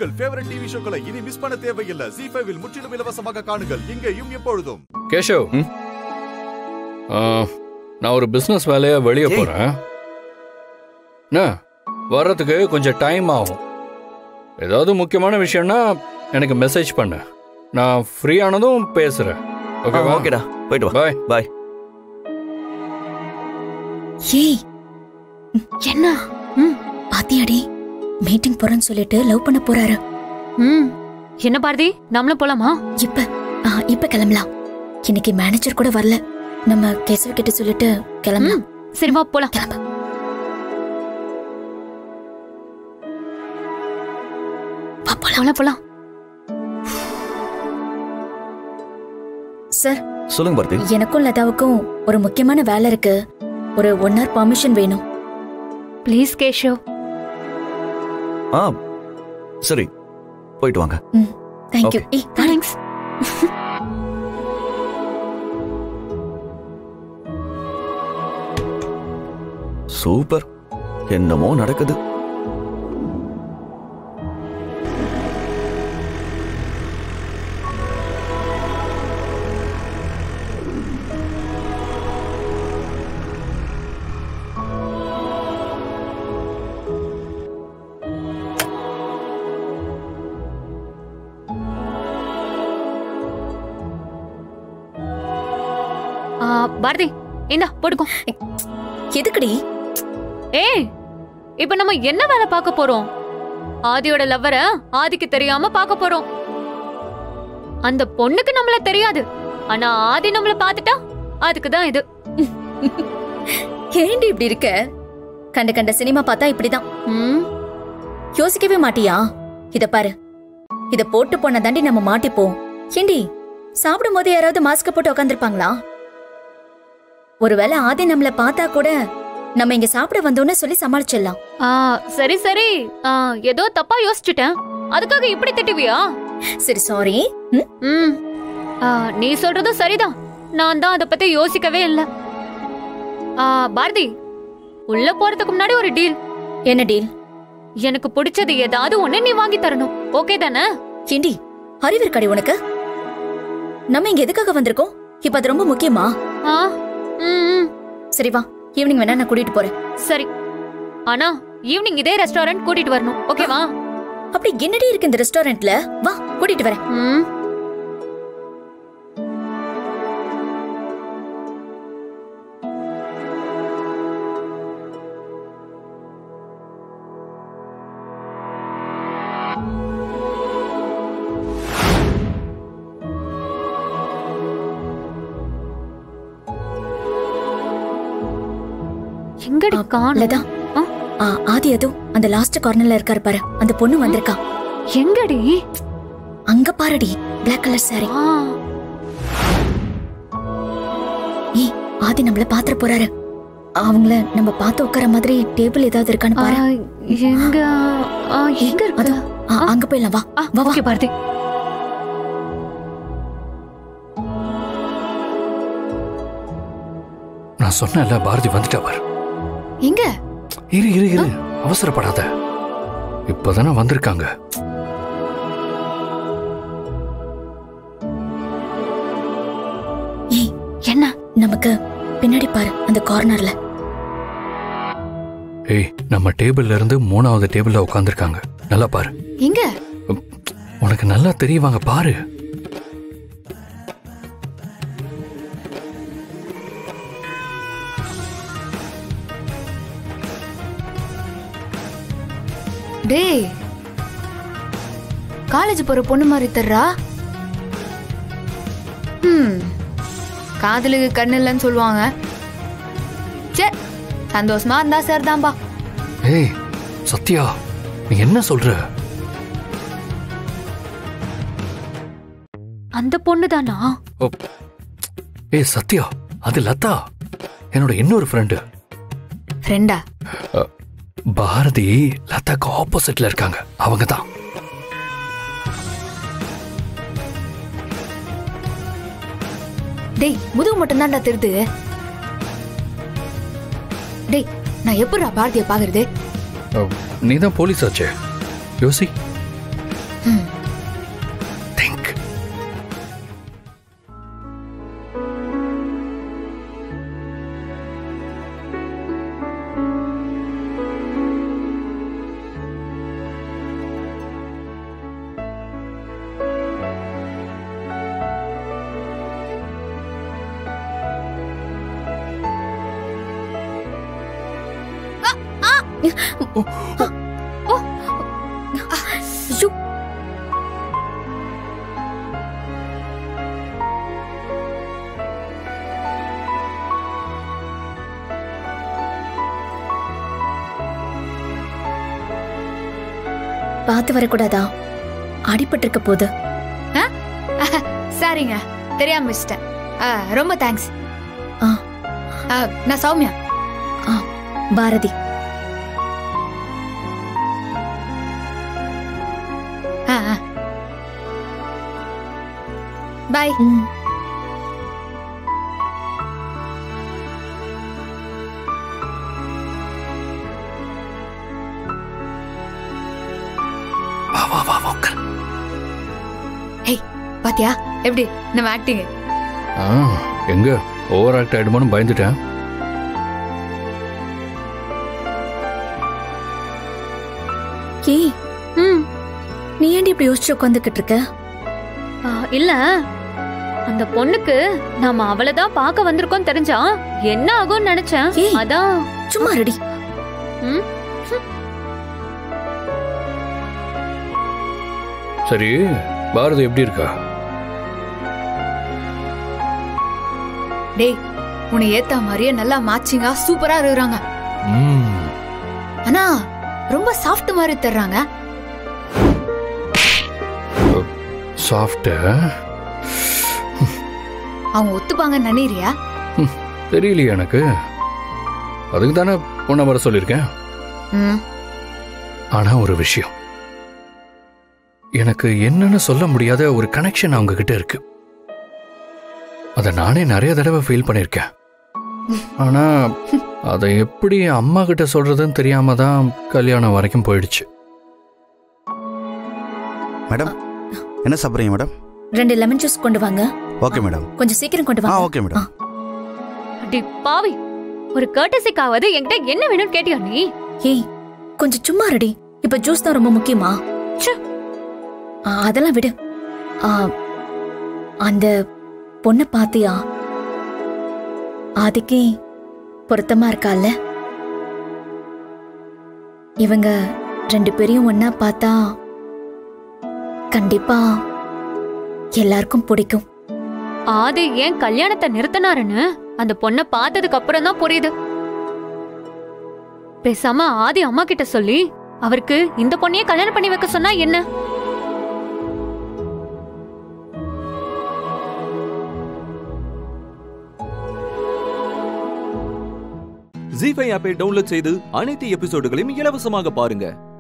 உங்கள் favourite TV ஷோக்களை இனி miss பண்ண தேவையில்லை ஜி ஃபைவில் முற்றிலும் இலவசமாக காணுங்கள் இங்கேயும் எப்பொழுதும் கேஷவ் ஆ, நான் ஒரு பிஸ்னஸ் வேலையா வெளியே ஏய். போறேன் என்ன வர்றதுக்கு கொஞ்சம் டைம் ஆகும் ஏதாவது முக்கியமான விஷயம்னா எனக்கு மெசேஜ் பண்ணு நான் ஃப்ரீ ஆனதும் பேசுறேன் ஓகேவா ஓகேடா போயிட்டு வா பாய் பாய் ஏய் ம், என்ன ம் பாத்தியாடி மீட்டிங் போறேன்னு சொல்லிட்டு லவ் பண்ண போறாரு ம் என்ன பாரதி நம்மளும் போலாமா இப்ப ஆ, இப்ப கிளம்பலாம் இன்னைக்கு மேனேஜர் கூட வரல நம்ம கேசவ கிட்ட சொல்லிட்டு கிளம்பலாம் ம் சரி வா போலாம் கிளம்ப வா, போலாம். போலாம் போலாம் சார் சொல்லுங்க பாரதி எனக்கும் லதாவுக்கும் ஒரு முக்கியமான வேலை இருக்கு ஒரு ஒன் ஹவர் பர்மிஷன் வேணும் ப்ளீஸ் கேஷவ் ஆ சரி போயிட்டு வாங்க ம் தேங்க்யூ Okay. ஏய் வாடி. தேங்க்ஸ் சூப்பர் என்னமோ நடக்குது ஆ, பாரதி இந்தா போட்டுக்கோ எதுக்குடி ஏய் இப்ப நம்ம என்ன வேலை பார்க்க போறோம் ஆதியோட லவ்வர ஆதிக்கு தெரியாம பார்க்க போறோம் அந்த பொண்ணுக்கு நம்மள தெரியாது ஆனா ஆதி நம்மள பார்த்துட்டா அதுக்கு தான் இது ஏண்டி இப்படி இருக்க கண்ட கண்ட சினிமா பார்த்தா இப்படிதான் ம் யோசிக்கவே மாட்டியா இத பாரு இத போட்டு போன தாண்டி நம்ம மாட்டிப்போம் ஏண்டி சாப்பிடும் போது யாராவது மாஸ்க் போட்டு உட்காந்துருப்பாங்களா ஒருவேளை ஆதி நம்மள பார்த்தா கூட நம்ம இங்க சாப்பிட வந்தோம்னு சொல்லி சமாளிச்சிடலாம் ஆ சரி சரி ஆ, ஏதோ தப்பா யோசிச்சுட்டேன் அதுக்காக இப்படி திட்டுவியா சரி சாரி ம் ஆ, நீ சொல்றதும் சரிதான் நான் தான் அதை பத்தி யோசிக்கவே இல்ல ஆ, பாரதி உள்ள போறதுக்கு முன்னாடி ஒரு டீல் என்ன டீல் எனக்கு பிடிச்சது ஏதாவது ஒண்ணு நீ வாங்கி தரணும் ஓகே தானே ஏண்டி அறிவு இருக்காடி உனக்கு நம்ம இங்க எதுக்காக வந்திருக்கோம் இப்ப அது ரொம்ப முக்கியமா ஆ ம், ம் சரி வா ஈவினிங் வேணா நான் கூட்டிட்டு போறேன் சரி ஆனா ஈவினிங் இதே ரெஸ்டாரண்ட் கூட்டிட்டு வரணும் ஓகேவா அப்படி என்னடி இருக்கு இந்த ரெஸ்டாரண்ட்ல வா கூட்டிட்டு வரேன் ம் எங்கடி ஆ, காணோம் லதா ஆ? ஆ, ஆதி அதோ அந்த லாஸ்ட் கார்னர்ல இருக்காரு பாரு அந்த பொண்ணு வந்திருக்கா எங்கடி அங்க பாருடி பிளாக் கலர் சாரி ஆ ஏய் ஆதி நம்மள பாத்துற போறாரு அவங்கள நம்ம பார்த்து உட்கார மாதிரி டேபிள் ஏதாவது இருக்கான்னு ஆ, பாரு எங்க ஆ, எங்க இருக்கு அதோ ஆ, அங்க போயிடலாம் வா ஆ, வா, வா. ஓகே பாரதி நான் சொன்னேன்ல பாரதி வந்துட்டா பாரு எங்க இரு இரு இரு அவசரப்படாத இப்பதானே வந்திருக்காங்க ஏய் என்ன நமக்கு பின்னாடி பாரு அந்த கார்னர்ல ஏய் நம்ம டேபிள்ல இருந்து மூணாவது டேபிள்ல உட்காந்துருக்காங்க நல்லா பாரு எங்க உனக்கு நல்லா தெரியவாங்க பாரு டேய் காலேஜ் போற பொண்ணு மாதிரி தர்றா ம் காதலுக்கு கண்ணு இல்லைன்னு சொல்லுவாங்க சே சந்தோஷமா இருந்தா சரிதான்பா ஏய் சத்யா நீ என்ன சொல்ற அந்த பொண்ணு தானா ஓ, ஏய் சத்யா அது லதா என்னோட இன்னொரு ஃப்ரெண்டு ஃப்ரெண்டா பாரதி லதாக்கு ஆப்போசிட்ல இருக்காங்க அவங்க தான் டேய் முதுகு மட்டும் தான்டா திருது டேய் நான் எப்படிடா பாரதிய பாக்குறது நீ தான் போலீஸ் ஆச்சே யோசி திங்க் ஐயோ பார்த்து வரக்கூடாதா அடிபட்டிருக்க போது சரிங்க தெரியாம வச்சிட்டேன் ஆ, ரொம்ப தேங்க்ஸ் ஆ. நான் சௌமியா ஆ பாரதி பாய் ம் வா வா வா வா உட்காரு. ஹேய் பாத்தியா எப்படி நம்ம ஆக்டிங் ஆ எங்க ஓவர் ஆக்ட் ஆயிடுமோன்னு பயந்துட்டேன் ஏய் ம் நீ ஏன்டி இப்படி யோசிச்சு உட்காந்துக்கிட்டு இருக்க ஆ, இல்ல அந்த பொண்ணுக்கு நாம அவளதான் பார்க்க வந்திருக்கோம் தெரிஞ்சா என்ன ஆகும்னு நினைச்சேன் ஏய். அதான் சும்மா ரெடி ம் சரி பாரதி எப்படி இருக்கா டேய் உன்னை ஏத்த மாதிரியே நல்லா மேட்சிங்கா சூப்பரா இருக்கிறாங்க ம் ஆனா ரொம்ப சாஃப்ட் மாதிரி தர்றாங்க சாஃப்ட் அவங்க ஒத்துப்பாங்கன்னு நினைக்கிறியா தெரியலையே எனக்கு அதுக்கு தானே உன்னை வர சொல்லியிருக்கேன் ம் ஆனா ஒரு விஷயம் எனக்கு என்னன்னு சொல்ல முடியாத ஒரு கனெக்ஷன் அவங்க கிட்ட இருக்கு அதை நானே நிறைய தடவை ஃபீல் பண்ணியிருக்கேன் ஆனா அதை எப்படி அம்மா கிட்ட சொல்றதுன்னு தெரியாம தான் கல்யாணம் வரைக்கும் போயிடுச்சு மேடம் என்ன சாப்பிட்றீங்க மேடம் ரெண்டு லெமன் ஜூஸ் கொண்டு வாங்க ஓகே மேடம் கொஞ்சம் சீக்கிரம் கொண்டு ஆ வாங்க ஓகே மேடம் அடி பாவி ஒரு கர்டசிக்காவது என்கிட்ட என்ன வேணும்னு கேட்டியா நீ ஏய் கொஞ்சம் சும்மா ரெடி இப்ப ஜூஸ் தான் ரொம்ப முக்கியமா ச்சே. ஆ, அதெல்லாம் விடு ஆ, அந்த பொண்ணை பாத்தியா ஆதிக்கு பொருத்தமா இருக்கால்ல இவங்க ரெண்டு பேரையும் ஒன்னா பார்த்தா கண்டிப்பா எல்லாருக்கும் பிடிக்கும் ஆதி ஏன் கல்யாணத்தை நிறுத்தினாருன்னு அந்த பொண்ணை பார்த்ததுக்கு அப்புறம் தான் புரியுது பேசாம ஆதி அம்மா கிட்ட சொல்லி அவருக்கு இந்த பொண்ணையே கல்யாணம் பண்ணி வைக்க சொன்னா என்ன ஜி ஃபைவ் ஆப்பை டவுன்லோட் செய்து அனைத்து எபிசோடுகளையும் இலவசமாக பாருங்க